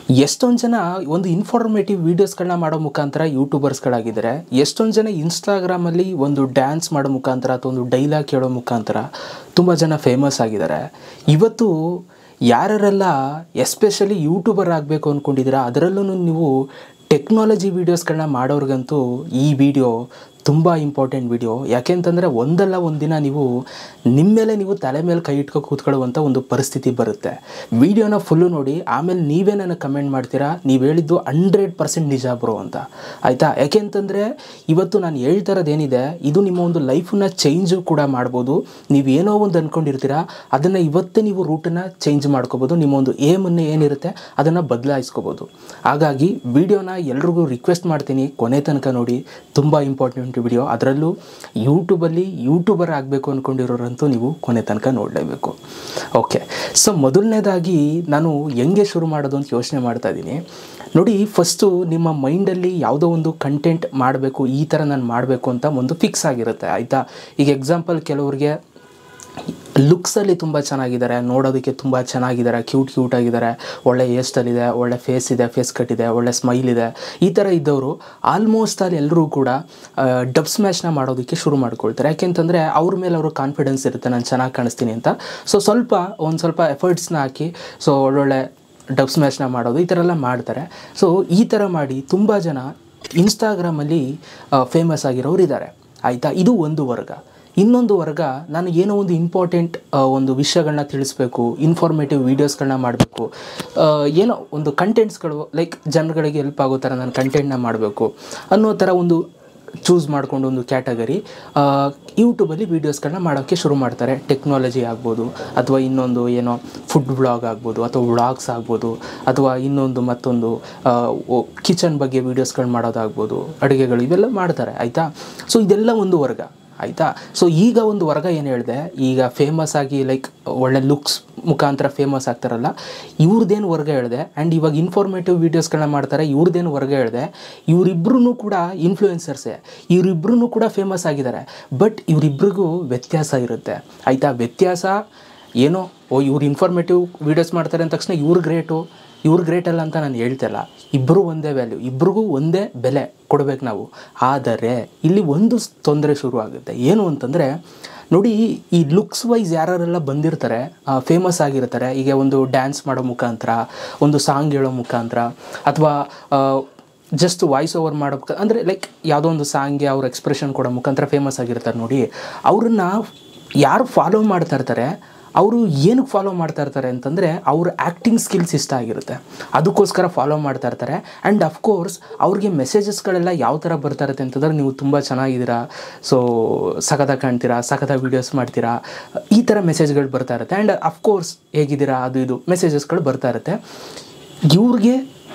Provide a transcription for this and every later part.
ಎಷ್ಟೊಂದು ಜನ ಒಂದು ಇನ್ಫಾರ್ಮೇಟಿವ್ ವೀಡಿಯೋಸ್ಗಳನ್ನ ಮಾಡೋ ಮುಖಾಂತರ ಯೂಟ್ಯೂಬರ್ಸ್ಗಳಾಗಿದ್ದಾರೆ ಎಷ್ಟೊಂದು ಜನ ಇನ್ಸ್ಟಾಗ್ರಾಮಲ್ಲಿ ಒಂದು ಡ್ಯಾನ್ಸ್ ಮಾಡೋ ಮುಖಾಂತರ ಅಥವಾ ಒಂದು ಡೈಲಾಗ್ ಕೇಳೋ ಮುಖಾಂತರ ತುಂಬ ಜನ ಫೇಮಸ್ ಆಗಿದ್ದಾರೆ ಇವತ್ತು ಯಾರೆಲ್ಲ ಎಸ್ಪೆಷಲಿ ಯೂಟ್ಯೂಬರ್ ಆಗಬೇಕು ಅಂದ್ಕೊಂಡಿದ್ದೀರಾ ಅದರಲ್ಲೂ ನೀವು ಟೆಕ್ನಾಲಜಿ ವೀಡಿಯೋಸ್ಗಳನ್ನ ಮಾಡೋರ್ಗಂತೂ ಈ ವಿಡಿಯೋ ತುಂಬ ಇಂಪಾರ್ಟೆಂಟ್ ವಿಡಿಯೋ ಯಾಕೆಂತಂದರೆ ಒಂದಲ್ಲ ಒಂದಿನ ನೀವು ನಿಮ್ಮ ಮೇಲೆ ನೀವು ತಲೆ ಮೇಲೆ ಕೈ ಇಟ್ಕೊ ಕೂತ್ಕೊಳ್ಳುವಂಥ ಒಂದು ಪರಿಸ್ಥಿತಿ ಬರುತ್ತೆ ವಿಡಿಯೋನ ಫುಲ್ಲು ನೋಡಿ ಆಮೇಲೆ ನೀವೇ ನನಗೆ ಕಮೆಂಟ್ ಮಾಡ್ತೀರಾ ನೀವು ಹೇಳಿದ್ದು ಹಂಡ್ರೆಡ್ ಪರ್ಸೆಂಟ್ ನಿಜ ಬ್ರೋ ಅಂತ ಆಯಿತಾ ಯಾಕೆಂತಂದರೆ ಇವತ್ತು ನಾನು ಹೇಳ್ತಾ ಇರೋದೇನಿದೆ ಇದು ನಿಮ್ಮ ಒಂದು ಲೈಫನ್ನ ಚೇಂಜು ಕೂಡ ಮಾಡ್ಬೋದು ನೀವು ಏನೋ ಒಂದು ಅಂದ್ಕೊಂಡಿರ್ತೀರಾ ಅದನ್ನು ಇವತ್ತೇ ನೀವು ರೂಟನ್ನು ಚೇಂಜ್ ಮಾಡ್ಕೋಬೋದು ನಿಮ್ಮ ಒಂದು ಏಮನ್ನು ಏನಿರುತ್ತೆ ಅದನ್ನು ಬದಲಾಯಿಸ್ಕೋಬೋದು ಹಾಗಾಗಿ ವಿಡಿಯೋನ ಎಲ್ರಿಗೂ ರಿಕ್ವೆಸ್ಟ್ ಮಾಡ್ತೀನಿ ಕೊನೆ ತನಕ ನೋಡಿ ತುಂಬ ಇಂಪಾರ್ಟೆಂಟ್ ವಿಡಿಯೋ ಅದರಲ್ಲೂ ಯೂಟ್ಯೂಬಲ್ಲಿ ಯೂಟ್ಯೂಬರ್ ಆಗಬೇಕು ಅಂದ್ಕೊಂಡಿರೋರಂತೂ ನೀವು ಕೊನೆ ತನಕ ನೋಡಲೇಬೇಕು ಓಕೆ ಸೊ ಮೊದಲನೇದಾಗಿ ನಾನು ಹೆಂಗೆ ಶುರು ಮಾಡೋದು ಅಂತ ಯೋಚನೆ ಮಾಡ್ತಾ ಇದ್ದೀನಿ ನೋಡಿ ಫಸ್ಟು ನಿಮ್ಮ ಮೈಂಡಲ್ಲಿ ಯಾವುದೋ ಒಂದು ಕಂಟೆಂಟ್ ಮಾಡಬೇಕು ಈ ಥರ ನಾನು ಮಾಡಬೇಕು ಅಂತ ಒಂದು ಫಿಕ್ಸ್ ಆಗಿರುತ್ತೆ ಆಯಿತಾ ಈಗ ಎಕ್ಸಾಂಪಲ್ ಕೆಲವ್ರಿಗೆ ಲುಕ್ಸಲ್ಲಿ ತುಂಬ ಚೆನ್ನಾಗಿದ್ದಾರೆ ನೋಡೋದಕ್ಕೆ ತುಂಬ ಚೆನ್ನಾಗಿದ್ದಾರೆ ಕ್ಯೂಟ್ ಕ್ಯೂಟ್ ಆಗಿದ್ದಾರೆ ಒಳ್ಳೆ ಹೇರ್ ಸ್ಟೈಲ್ ಇದೆ ಒಳ್ಳೆ ಫೇಸ್ ಇದೆ ಫೇಸ್ ಕಟ್ ಇದೆ ಒಳ್ಳೆ ಸ್ಮೈಲ್ ಇದೆ ಈ ಥರ ಇದ್ದವರು ಆಲ್ಮೋಸ್ಟ್ ಅಲ್ಲಿ ಎಲ್ಲರೂ ಕೂಡ ಡಬ್ ಸ್ಮ್ಯಾಶ್ನ ಮಾಡೋದಕ್ಕೆ ಶುರು ಮಾಡ್ಕೊಳ್ತಾರೆ ಯಾಕೆಂತಂದರೆ ಅವ್ರ ಮೇಲೆ ಅವರು ಕಾನ್ಫಿಡೆನ್ಸ್ ಇರುತ್ತೆ ನಾನು ಚೆನ್ನಾಗಿ ಕಾಣಿಸ್ತೀನಿ ಅಂತ ಸೊ ಸ್ವಲ್ಪ ಒಂದು ಸ್ವಲ್ಪ ಎಫರ್ಟ್ಸ್ನ ಹಾಕಿ ಸೊ ಒಳ್ಳೊಳ್ಳೆ ಡಬ್ ಸ್ಮ್ಯಾಶ್ನ ಮಾಡೋದು ಈ ಥರ ಎಲ್ಲ ಮಾಡ್ತಾರೆ ಸೊ ಈ ಥರ ಮಾಡಿ ತುಂಬ ಜನ ಇನ್ಸ್ಟಾಗ್ರಾಮಲ್ಲಿ ಫೇಮಸ್ ಆಗಿರೋರು ಇದ್ದಾರೆ ಆಯಿತಾ ಇದು ಒಂದು ವರ್ಗ ಇನ್ನೊಂದು ವರ್ಗ ನಾನು ಏನೋ ಒಂದು ಇಂಪಾರ್ಟೆಂಟ್ ಒಂದು ವಿಷಯಗಳನ್ನ ತಿಳಿಸ್ಬೇಕು ಇನ್ಫಾರ್ಮೇಟಿವ್ ವೀಡಿಯೋಸ್ಗಳನ್ನ ಮಾಡಬೇಕು ಏನೋ ಒಂದು ಕಂಟೆಂಟ್ಸ್ಗಳು ಲೈಕ್ ಜನಗಳಿಗೆ ಹೆಲ್ಪ್ ಆಗೋ ಥರ ನಾನು ಕಂಟೆಂಟ್ನ ಮಾಡಬೇಕು ಅನ್ನೋ ಥರ ಒಂದು ಚೂಸ್ ಮಾಡಿಕೊಂಡು ಒಂದು ಕ್ಯಾಟಗರಿ ಯೂಟ್ಯೂಬಲ್ಲಿ ವೀಡಿಯೋಸ್ಗಳನ್ನ ಮಾಡೋಕ್ಕೆ ಶುರು ಮಾಡ್ತಾರೆ ಟೆಕ್ನಾಲಜಿ ಆಗ್ಬೋದು ಅಥವಾ ಇನ್ನೊಂದು ಏನೋ ಫುಡ್ ಬ್ಲಾಗ್ ಆಗ್ಬೋದು ಅಥವಾ ವ್ಲಾಗ್ಸ್ ಆಗ್ಬೋದು ಅಥವಾ ಇನ್ನೊಂದು ಮತ್ತೊಂದು ಕಿಚನ್ ಬಗ್ಗೆ ವೀಡಿಯೋಸ್ಗಳು ಮಾಡೋದಾಗ್ಬೋದು ಅಡುಗೆಗಳು ಇವೆಲ್ಲ ಮಾಡ್ತಾರೆ ಆಯಿತಾ ಸೊ ಇದೆಲ್ಲ ಒಂದು ವರ್ಗ ಆಯಿತಾ ಸೊ ಈಗ ಒಂದು ವರ್ಗ ಏನು ಹೇಳಿದೆ ಈಗ ಫೇಮಸ್ ಆಗಿ ಲೈಕ್ ಒಳ್ಳೆ ಲುಕ್ಸ್ ಮುಖಾಂತರ ಫೇಮಸ್ ಆಗ್ತಾರಲ್ಲ ಇವ್ರದ್ದೇನು ವರ್ಗ ಹೇಳಿದೆ ಆ್ಯಂಡ್ ಇವಾಗ ಇನ್ಫಾರ್ಮೇಟಿವ್ ವೀಡಿಯೋಸ್ಗಳನ್ನ ಮಾಡ್ತಾರೆ ಇವ್ರದ್ದೇನು ವರ್ಗ ಹೇಳಿದೆ ಇವರಿಬ್ಬರೂ ಕೂಡ ಇನ್ಫ್ಲೂಯೆನ್ಸರ್ಸೇ ಇವರಿಬ್ಬರೂ ಕೂಡ ಫೇಮಸ್ ಆಗಿದ್ದಾರೆ ಬಟ್ ಇವರಿಬ್ರಿಗೂ ವ್ಯತ್ಯಾಸ ಇರುತ್ತೆ ಆಯಿತಾ ವ್ಯತ್ಯಾಸ ಏನೋ ಓ ಇವ್ರು ಇನ್ಫಾರ್ಮೇಟಿವ್ ವೀಡಿಯೋಸ್ ಮಾಡ್ತಾರೆ ಅಂದ ತಕ್ಷಣ ಇವ್ರು ಗ್ರೇಟು ಇವ್ರು ಗ್ರೇಟ್ ಅಲ್ಲ ಅಂತ ನಾನು ಹೇಳ್ತಿಲ್ಲ ಇಬ್ಬರು ಒಂದೇ ವ್ಯಾಲ್ಯೂ ಇಬ್ರಿಗೂ ಒಂದೇ ಬೆಲೆ ಕೊಡಬೇಕು ನಾವು ಆದರೆ ಇಲ್ಲಿ ಒಂದು ತೊಂದರೆ ಶುರು ಆಗುತ್ತೆ ಏನು ಅಂತಂದರೆ ನೋಡಿ ಈ ಲುಕ್ಸ್ ವೈಸ್ ಯಾರೆಲ್ಲ ಬಂದಿರ್ತಾರೆ ಫೇಮಸ್ ಆಗಿರ್ತಾರೆ ಈಗ ಒಂದು ಡ್ಯಾನ್ಸ್ ಮಾಡೋ ಮುಖಾಂತರ ಒಂದು ಸಾಂಗ್ ಹೇಳೋ ಮುಖಾಂತರ ಅಥವಾ ಜಸ್ಟ್ ವಾಯ್ಸ್ ಓವರ್ ಮಾಡೋ ಅಂದರೆ ಲೈಕ್ ಯಾವುದೋ ಒಂದು ಸಾಂಗ್ಗೆ ಅವ್ರ ಎಕ್ಸ್ಪ್ರೆಷನ್ ಕೊಡೋ ಮುಖಾಂತರ ಫೇಮಸ್ ಆಗಿರ್ತಾರೆ ನೋಡಿ ಅವ್ರನ್ನ ಯಾರು ಫಾಲೋ ಮಾಡ್ತಾ ಇರ್ತಾರೆ ಅವರು ಏನಕ್ಕೆ ಫಾಲೋ ಮಾಡ್ತಾ ಇರ್ತಾರೆ ಅಂತಂದರೆ ಅವ್ರ ಆ್ಯಕ್ಟಿಂಗ್ ಸ್ಕಿಲ್ಸ್ ಇಷ್ಟ ಆಗಿರುತ್ತೆ ಅದಕ್ಕೋಸ್ಕರ ಫಾಲೋ ಮಾಡ್ತಾ ಇರ್ತಾರೆ ಆ್ಯಂಡ್ ಅಫ್ಕೋರ್ಸ್ ಅವ್ರಿಗೆ ಮೆಸೇಜಸ್ಗಳೆಲ್ಲ ಯಾವ ಥರ ಬರ್ತಾ ಇರುತ್ತೆ ಅಂತಂದ್ರೆ ನೀವು ತುಂಬ ಚೆನ್ನಾಗಿದ್ದೀರಾ ಸೊ ಸಖತ್ತಾಗಿ ಕಾಣ್ತೀರಾ ಸಖತ್ತಾಗಿ ವೀಡಿಯೋಸ್ ಮಾಡ್ತೀರಾ ಈ ಥರ ಮೆಸೇಜ್ಗಳು ಬರ್ತಾ ಇರುತ್ತೆ ಆ್ಯಂಡ್ ಅಫ್ಕೋರ್ಸ್ ಹೇಗಿದ್ದೀರಾ ಅದು ಇದು ಮೆಸೇಜಸ್ಗಳು ಬರ್ತಾ ಇರುತ್ತೆ ಇವ್ರಿಗೆ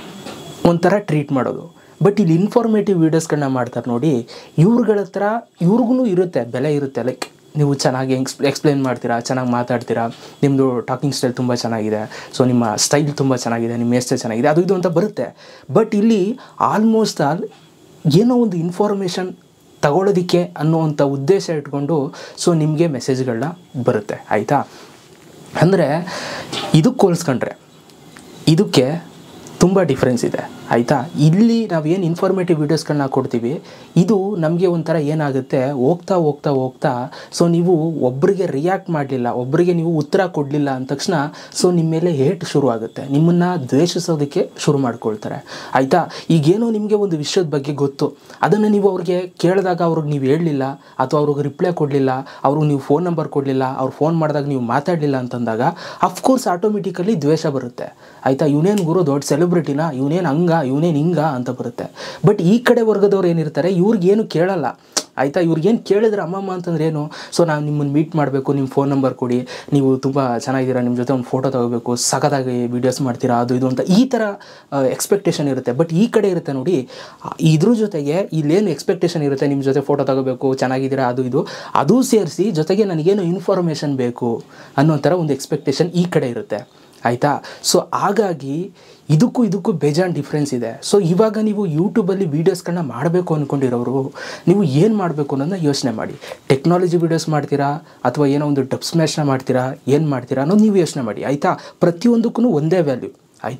ಒಂಥರ ಟ್ರೀಟ್ ಮಾಡೋದು ಬಟ್ ಇಲ್ಲಿ ಇನ್ಫಾರ್ಮೇಟಿವ್ ವೀಡಿಯೋಸ್ಗಳನ್ನ ಮಾಡ್ತಾರೆ ನೋಡಿ ಇವ್ರುಗಳ ಹತ್ರ ಇವ್ರಿಗೂ ಇರುತ್ತೆ ಬೆಲೆ ಇರುತ್ತೆ ಲೈಕ್ ನೀವು ಚೆನ್ನಾಗಿ ಎಕ್ಸ್ ಎಕ್ಸ್ಪ್ಲೇನ್ ಮಾಡ್ತೀರಾ ಚೆನ್ನಾಗಿ ಮಾತಾಡ್ತೀರಾ ನಿಮ್ಮದು ಟಾಕಿಂಗ್ ಸ್ಟೈಲ್ ತುಂಬ ಚೆನ್ನಾಗಿದೆ ಸೊ ನಿಮ್ಮ ಸ್ಟೈಲ್ ತುಂಬ ಚೆನ್ನಾಗಿದೆ ನಿಮ್ಮ ಹೇರ್ ಸ್ಟೈಲ್ ಚೆನ್ನಾಗಿದೆ ಅದು ಇದು ಅಂತ ಬರುತ್ತೆ ಬಟ್ ಇಲ್ಲಿ ಆಲ್ಮೋಸ್ಟ್ ಆಲ್ ಏನೋ ಒಂದು ಇನ್ಫಾರ್ಮೇಷನ್ ತಗೊಳ್ಳೋದಕ್ಕೆ ಅನ್ನೋವಂಥ ಉದ್ದೇಶ ಇಟ್ಕೊಂಡು ಸೊ ನಿಮಗೆ ಮೆಸೇಜ್ಗಳನ್ನ ಬರುತ್ತೆ ಆಯಿತಾ ಅಂದರೆ ಇದಕ್ಕೆ ಹೋಲಿಸ್ಕೊಂಡ್ರೆ ಇದಕ್ಕೆ ತುಂಬ ಡಿಫ್ರೆನ್ಸ್ ಇದೆ ಆಯಿತಾ ಇಲ್ಲಿ ನಾವು ಏನು ಇನ್ಫಾರ್ಮೇಟಿವ್ ವೀಡಿಯೋಸ್ಗಳನ್ನ ಕೊಡ್ತೀವಿ ಇದು ನಮಗೆ ಒಂಥರ ಏನಾಗುತ್ತೆ ಹೋಗ್ತಾ ಹೋಗ್ತಾ ಹೋಗ್ತಾ ಸೊ ನೀವು ಒಬ್ಬರಿಗೆ ರಿಯಾಕ್ಟ್ ಮಾಡಲಿಲ್ಲ ಒಬ್ಬರಿಗೆ ನೀವು ಉತ್ತರ ಕೊಡಲಿಲ್ಲ ಅಂದ ತಕ್ಷಣ ಸೊ ನಿಮ್ಮ ಮೇಲೆ ಹೇಟ್ ಶುರು ಆಗುತ್ತೆ ನಿಮ್ಮನ್ನು ದ್ವೇಷಿಸೋದಕ್ಕೆ ಶುರು ಮಾಡ್ಕೊಳ್ತಾರೆ ಆಯಿತಾ ಈಗೇನೋ ನಿಮಗೆ ಒಂದು ವಿಷಯದ ಬಗ್ಗೆ ಗೊತ್ತು ಅದನ್ನು ನೀವು ಅವ್ರಿಗೆ ಕೇಳಿದಾಗ ಅವ್ರಿಗೆ ನೀವು ಹೇಳಲಿಲ್ಲ ಅಥವಾ ಅವ್ರಿಗೆ ರಿಪ್ಲೈ ಕೊಡಲಿಲ್ಲ ಅವ್ರಿಗೆ ನೀವು ಫೋನ್ ನಂಬರ್ ಕೊಡಲಿಲ್ಲ ಅವ್ರು ಫೋನ್ ಮಾಡಿದಾಗ ನೀವು ಮಾತಾಡಲಿಲ್ಲ ಅಂತಂದಾಗ ಅಫ್ಕೋರ್ಸ್ ಆಟೋಮೆಟಿಕಲಿ ದ್ವೇಷ ಬರುತ್ತೆ ಆಯಿತಾ ಇವನೇನು ಗುರು ದೊಡ್ಡ ಸೆಲೆಬ್ರಿಟಿನ ಇವನೇನು ಹಂಗ ಇವನೇನು ಹಿಂಗ ಅಂತ ಬರುತ್ತೆ ಬಟ್ ಈ ಕಡೆ ವರ್ಗದವ್ರು ಏನಿರ್ತಾರೆ ಇವ್ರಿಗೇನು ಕೇಳಲ್ಲ ಆಯಿತಾ ಇವ್ರಿಗೇನು ಕೇಳಿದ್ರೆ ಅಮ್ಮಮ್ಮ ಅಂತಂದ್ರೆ ಏನು ಸೊ ನಾನು ನಿಮ್ಮನ್ನು ಮೀಟ್ ಮಾಡಬೇಕು ನಿಮ್ಮ ಫೋನ್ ನಂಬರ್ ಕೊಡಿ ನೀವು ತುಂಬ ಚೆನ್ನಾಗಿದ್ದೀರಾ ನಿಮ್ಮ ಜೊತೆ ಒಂದು ಫೋಟೋ ತಗೋಬೇಕು ಸಖತ್ತಾಗಿ ವೀಡಿಯೋಸ್ ಮಾಡ್ತೀರಾ ಅದು ಇದು ಅಂತ ಈ ಥರ ಎಕ್ಸ್ಪೆಕ್ಟೇಷನ್ ಇರುತ್ತೆ ಬಟ್ ಈ ಕಡೆ ಇರುತ್ತೆ ನೋಡಿ ಇದ್ರ ಜೊತೆಗೆ ಇಲ್ಲೇನು ಎಕ್ಸ್ಪೆಕ್ಟೇಷನ್ ಇರುತ್ತೆ ನಿಮ್ಮ ಜೊತೆ ಫೋಟೋ ತಗೋಬೇಕು ಚೆನ್ನಾಗಿದ್ದೀರಾ ಅದು ಇದು ಅದು ಸೇರಿಸಿ ಜೊತೆಗೆ ನನಗೇನು ಇನ್ಫಾರ್ಮೇಷನ್ ಬೇಕು ಅನ್ನೋ ಥರ ಒಂದು ಎಕ್ಸ್ಪೆಕ್ಟೇಷನ್ ಈ ಕಡೆ ಇರುತ್ತೆ ಆಯಿತಾ ಸೊ ಹಾಗಾಗಿ ಇದಕ್ಕೂ ಇದಕ್ಕೂ ಬೇಜಾನ್ ಡಿಫ್ರೆನ್ಸ್ ಇದೆ ಸೊ ಇವಾಗ ನೀವು ಯೂಟ್ಯೂಬಲ್ಲಿ ವೀಡಿಯೋಸ್ಗಳನ್ನ ಮಾಡಬೇಕು ಅಂದ್ಕೊಂಡಿರೋರು ನೀವು ಏನು ಮಾಡಬೇಕು ಅನ್ನೋದನ್ನ ಯೋಚನೆ ಮಾಡಿ ಟೆಕ್ನಾಲಜಿ ವೀಡಿಯೋಸ್ ಮಾಡ್ತೀರಾ ಅಥವಾ ಏನೋ ಒಂದು ಡಬ್ ಸ್ಮ್ಯಾಶ್ನ ಮಾಡ್ತೀರಾ ಏನು ಮಾಡ್ತೀರಾ ಅನ್ನೋದು ನೀವು ಯೋಚನೆ ಮಾಡಿ ಆಯಿತಾ ಪ್ರತಿಯೊಂದಕ್ಕೂ ಒಂದೇ ವ್ಯಾಲ್ಯೂ ಆಯಿತಾ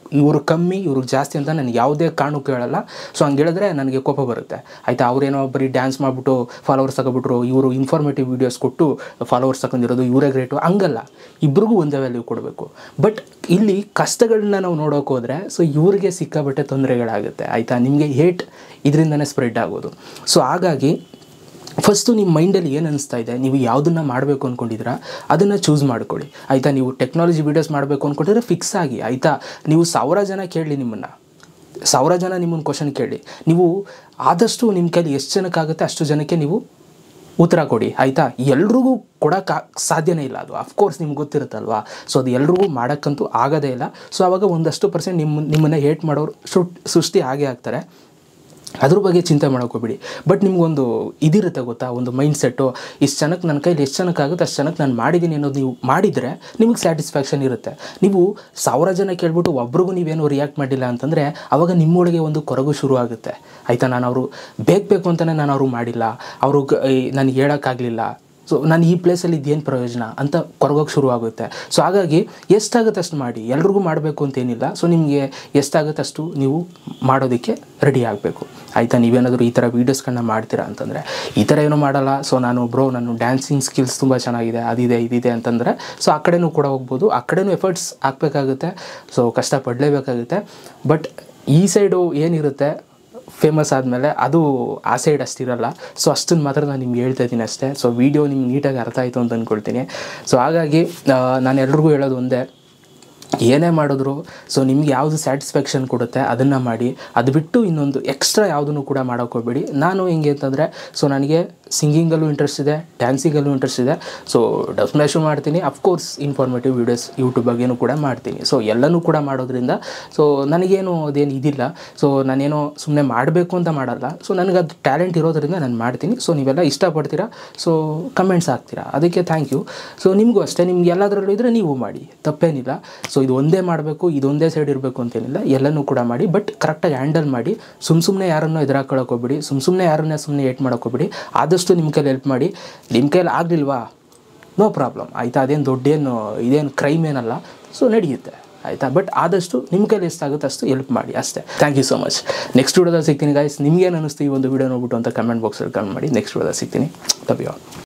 ಇವರು ಕಮ್ಮಿ ಇವ್ರಿಗೆ ಜಾಸ್ತಿ ಅಂತ ನನಗೆ ಯಾವುದೇ ಕಾರಣಕ್ಕೂ ಹೇಳಲ್ಲ ಸೊ ಹಂಗೆ ಹೇಳಿದ್ರೆ ನನಗೆ ಕೋಪ ಬರುತ್ತೆ ಆಯಿತಾ ಅವ್ರೇನೋ ಬರೀ ಡ್ಯಾನ್ಸ್ ಮಾಡಿಬಿಟ್ಟು ಫಾಲೋವರ್ಸ್ ತಗೊಬಿಟ್ರು ಇವರು ಇನ್ಫಾರ್ಮೇಟಿವ್ ವೀಡಿಯೋಸ್ ಕೊಟ್ಟು ಫಾಲೋವರ್ಸ್ ತಗೊಂಡಿರೋದು ಇವರೇ ಗ್ರೇಟು ಹಂಗಲ್ಲ ಇಬ್ರಿಗೂ ಒಂದೇ ವ್ಯಾಲ್ಯೂ ಕೊಡಬೇಕು ಬಟ್ ಇಲ್ಲಿ ಕಷ್ಟಗಳನ್ನ ನಾವು ನೋಡೋಕೆ ಹೋದರೆ ಸೊ ಇವ್ರಿಗೆ ಸಿಕ್ಕಾಬಟ್ಟೆ ತೊಂದರೆಗಳಾಗುತ್ತೆ ಆಯಿತಾ ನಿಮಗೆ ಹೇಟ್ ಇದರಿಂದನೇ ಸ್ಪ್ರೆಡ್ ಆಗೋದು ಸೊ ಹಾಗಾಗಿ ಫಸ್ಟು ನಿಮ್ಮ ಮೈಂಡಲ್ಲಿ ಏನು ಅನಿಸ್ತಾ ಇದೆ ನೀವು ಯಾವುದನ್ನು ಮಾಡಬೇಕು ಅಂದ್ಕೊಂಡಿದ್ದೀರಾ ಅದನ್ನು ಚೂಸ್ ಮಾಡ್ಕೊಳ್ಳಿ ಆಯಿತಾ ನೀವು ಟೆಕ್ನಾಲಜಿ ವೀಡಿಯೋಸ್ ಮಾಡಬೇಕು ಅಂದ್ಕೊಂಡಿದ್ರೆ ಫಿಕ್ಸ್ ಆಗಿ ಆಯಿತಾ ನೀವು ಸಾವಿರ ಜನ ಕೇಳಲಿ ನಿಮ್ಮನ್ನು ಸಾವಿರ ಜನ ನಿಮ್ಮನ್ನು ಕ್ವಶನ್ ಕೇಳಿ ನೀವು ಆದಷ್ಟು ನಿಮ್ಮ ಕೈಲಿ ಎಷ್ಟು ಜನಕ್ಕಾಗುತ್ತೆ ಅಷ್ಟು ಜನಕ್ಕೆ ನೀವು ಉತ್ತರ ಕೊಡಿ ಆಯಿತಾ ಎಲ್ರಿಗೂ ಕೊಡೋಕ್ಕೆ ಸಾಧ್ಯನೇ ಇಲ್ಲ ಅದು ಅಫ್ಕೋರ್ಸ್ ನಿಮ್ಗೆ ಗೊತ್ತಿರುತ್ತಲ್ವಾ ಸೊ ಅದು ಎಲ್ರಿಗೂ ಮಾಡೋಕ್ಕಂತೂ ಆಗೋದೇ ಇಲ್ಲ ಸೊ ಆವಾಗ ಒಂದಷ್ಟು ಪರ್ಸೆಂಟ್ ನಿಮ್ಮ ನಿಮ್ಮನ್ನು ಹೇಟ್ ಮಾಡೋರು ಸೃಷ್ಟಿ ಆಗೇ ಆಗ್ತಾರೆ ಅದ್ರ ಬಗ್ಗೆ ಚಿಂತೆ ಮಾಡೋಕೋಬೇಡಿ ಬಟ್ ನಿಮ್ಗೊಂದು ಇದಿರುತ್ತೆ ಗೊತ್ತಾ ಒಂದು ಮೈಂಡ್ ಸೆಟ್ಟು ಇಷ್ಟು ಜನಕ್ಕೆ ನನ್ನ ಕೈಲಿ ಎಷ್ಟು ಜನಕ್ಕಾಗುತ್ತೆ ಅಷ್ಟು ಜನಕ್ಕೆ ನಾನು ಮಾಡಿದ್ದೀನಿ ಅನ್ನೋದು ನೀವು ಮಾಡಿದರೆ ನಿಮಗೆ ಸ್ಯಾಟಿಸ್ಫ್ಯಾಕ್ಷನ್ ಇರುತ್ತೆ ನೀವು ಸಾವಿರ ಜನ ಕೇಳ್ಬಿಟ್ಟು ಒಬ್ರಿಗೂ ನೀವೇನು ರಿಯಾಕ್ಟ್ ಮಾಡಿಲ್ಲ ಅಂತಂದರೆ ಅವಾಗ ನಿಮ್ಮೊಳಗೆ ಒಂದು ಕೊರಗು ಶುರು ಆಗುತ್ತೆ ಆಯಿತಾ ನಾನು ಅವರು ಬೇಕು ಬೇಕು ಅಂತಲೇ ನಾನು ಅವರು ಮಾಡಿಲ್ಲ ಅವರು ನನಗೆ ಹೇಳೋಕ್ಕಾಗಲಿಲ್ಲ ಸೊ ನಾನು ಈ ಪ್ಲೇಸಲ್ಲಿ ಇದೇನು ಪ್ರಯೋಜನ ಅಂತ ಕೊರಗೋಕ್ಕೆ ಶುರು ಆಗುತ್ತೆ ಸೊ ಹಾಗಾಗಿ ಎಷ್ಟಾಗುತ್ತೆ ಅಷ್ಟು ಮಾಡಿ ಎಲ್ರಿಗೂ ಮಾಡಬೇಕು ಅಂತೇನಿಲ್ಲ ಸೊ ನಿಮಗೆ ಎಷ್ಟಾಗುತ್ತೆ ಅಷ್ಟು ನೀವು ಮಾಡೋದಕ್ಕೆ ರೆಡಿ ಆಗಬೇಕು ಆಯಿತಾ ನೀವೇನಾದರೂ ಈ ಥರ ವೀಡಿಯೋಸ್ಗಳನ್ನ ಮಾಡ್ತೀರಾ ಅಂತಂದರೆ ಈ ಥರ ಏನೂ ಮಾಡಲ್ಲ ಸೊ ನಾನು ಬ್ರೋ ನಾನು ಡ್ಯಾನ್ಸಿಂಗ್ ಸ್ಕಿಲ್ಸ್ ತುಂಬ ಚೆನ್ನಾಗಿದೆ ಅದಿದೆ ಇದಿದೆ ಅಂತಂದರೆ ಸೊ ಆ ಕಡೆನೂ ಕೂಡ ಹೋಗ್ಬೋದು ಆ ಕಡೆನೂ ಎಫರ್ಟ್ಸ್ ಹಾಕಬೇಕಾಗುತ್ತೆ ಸೊ ಕಷ್ಟಪಡಲೇಬೇಕಾಗುತ್ತೆ ಬಟ್ ಈ ಸೈಡು ಏನಿರುತ್ತೆ ಫೇಮಸ್ ಆದಮೇಲೆ ಅದು ಆ ಸೈಡ್ ಅಷ್ಟಿರಲ್ಲ ಸೊ ಅಷ್ಟನ್ನು ಮಾತ್ರ ನಾನು ನಿಮ್ಗೆ ಹೇಳ್ತಾ ಇದ್ದೀನಿ ಅಷ್ಟೇ ಸೊ ವೀಡಿಯೋ ನಿಮ್ಗೆ ನೀಟಾಗಿ ಅರ್ಥ ಆಯಿತು ಅಂತ ಅಂದ್ಕೊಳ್ತೀನಿ ಸೊ ಹಾಗಾಗಿ ಆ, ನಾನು ಎಲ್ರಿಗೂ ಹೇಳೋದು ಒಂದೇ ಏನೇ ಮಾಡಿದ್ರು ಸೊ ನಿಮ್ಗೆ ಯಾವುದು ಸ್ಯಾಟಿಸ್ಫ್ಯಾಕ್ಷನ್ ಕೊಡುತ್ತೆ ಅದನ್ನು ಮಾಡಿ ಅದು ಬಿಟ್ಟು ಇನ್ನೊಂದು ಎಕ್ಸ್ಟ್ರಾ ಯಾವುದನ್ನು ಕೂಡ ಮಾಡೋಕೆ ಹೋಗ್ಬೇಡಿ ನಾನು ಹೆಂಗೆ ಅಂತಂದರೆ ಸೊ ನನಗೆ ಸಿಂಗಿಂಗಲ್ಲೂ ಇಂಟ್ರೆಸ್ಟ್ ಇದೆ ಡ್ಯಾನ್ಸಿಂಗಲ್ಲೂ ಇಂಟ್ರೆಸ್ಟ್ ಇದೆ ಸೊ ಡಬ್ ಸ್ಮ್ಯಾಶು ಮಾಡ್ತೀನಿ ಅಫ್ಕೋರ್ಸ್ ಇನ್ಫಾರ್ಮೇಟಿವ್ ವೀಡಿಯೋಸ್ ಯೂಟ್ಯೂಬ್ ಬಗ್ಗೆನೂ ಕೂಡ ಮಾಡ್ತೀನಿ ಸೊ ಎಲ್ಲನೂ ಕೂಡ ಮಾಡೋದ್ರಿಂದ ಸೊ ನನಗೇನು ಅದೇನು ಇದಿಲ್ಲ ಸೊ ನಾನೇನೋ ಸುಮ್ಮನೆ ಮಾಡಬೇಕು ಅಂತ ಮಾಡಲ್ಲ ಸೊ ನನಗೆ ಅದು ಟ್ಯಾಲೆಂಟ್ ಇರೋದ್ರಿಂದ ನಾನು ಮಾಡ್ತೀನಿ ಸೊ ನೀವೆಲ್ಲ ಇಷ್ಟಪಡ್ತೀರಾ ಸೊ ಕಮೆಂಟ್ಸ್ ಹಾಕ್ತೀರಾ ಅದಕ್ಕೆ ಥ್ಯಾಂಕ್ ಯು ಸೊ ನಿಮಗೂ ಅಷ್ಟೇ ನಿಮ್ಗೆ ಎಲ್ಲದರಲ್ಲೂ ಇದ್ದರೆ ನೀವು ಮಾಡಿ ತಪ್ಪೇನಿಲ್ಲ ಸೊ ಇದು ಒಂದೇ ಮಾಡಬೇಕು ಇದೊಂದೇ ಸೈಡ್ ಇರಬೇಕು ಅಂತೇನಿಲ್ಲ ಎಲ್ಲನೂ ಕೂಡ ಮಾಡಿ ಬಟ್ ಕರೆಕ್ಟಾಗಿ ಹ್ಯಾಂಡಲ್ ಮಾಡಿ ಸುಮ್ಮ ಸುಮ್ಮನೆ ಯಾರನ್ನೂ ಎದುರಾಕೊಳ್ಳೋಕೆ ಹೋಗ್ಬೇಡಿ ಸುಮ್ಮ ಸುಮ್ಮನೆ ಯಾರನ್ನೇ ಸುಮ್ಮನೆ ಏಟ್ ಮಾಡೋಕೆ ಹೋಗ್ಬೇಡಿ ಆದಷ್ಟು ನಿಮ್ಮ ಕೈಲಿ ಹೆಲ್ಪ್ ಮಾಡಿ ನಿಮ್ಮ ಕೈಲಿ ಆಗಲಿಲ್ವಾ ನೋ ಪ್ರಾಬ್ಲಮ್ ಆಯಿತಾ ಅದೇನು ದೊಡ್ಡೇನು ಇದೇನು ಕ್ರೈಮ್ ಏನಲ್ಲ ಸೊ ನಡೆಯುತ್ತೆ ಆಯಿತಾ ಬಟ್ ಆದಷ್ಟು ನಿಮ್ಮ ಕೈಲಿ ಎಷ್ಟಾಗುತ್ತೆ ಅಷ್ಟು ಹೆಲ್ಪ್ ಮಾಡಿ ಅಷ್ಟೇ thank you so much next ವಿಡಿಯೋದಲ್ಲಿ ಸಿಗ್ತೀನಿ ಗಾಯ್ಸ್ ನಿಮ್ಗೇನು ಅನ್ನಿಸ್ತು ಈ ಒಂದು ವಿಡಿಯೋ ನೋಡ್ಬಿಟ್ಟು ಅಂತ ಕಮೆಂಟ್ ಬಾಕ್ಸಲ್ಲಿ ಕಮೆಂಟ್ ಮಾಡಿ ನೆಕ್ಸ್ಟ್ ವಿಡಿಯೋದಲ್ಲಿ ಸಿಗ್ತೀನಿ ಲವ್ ಯು ಆಲ್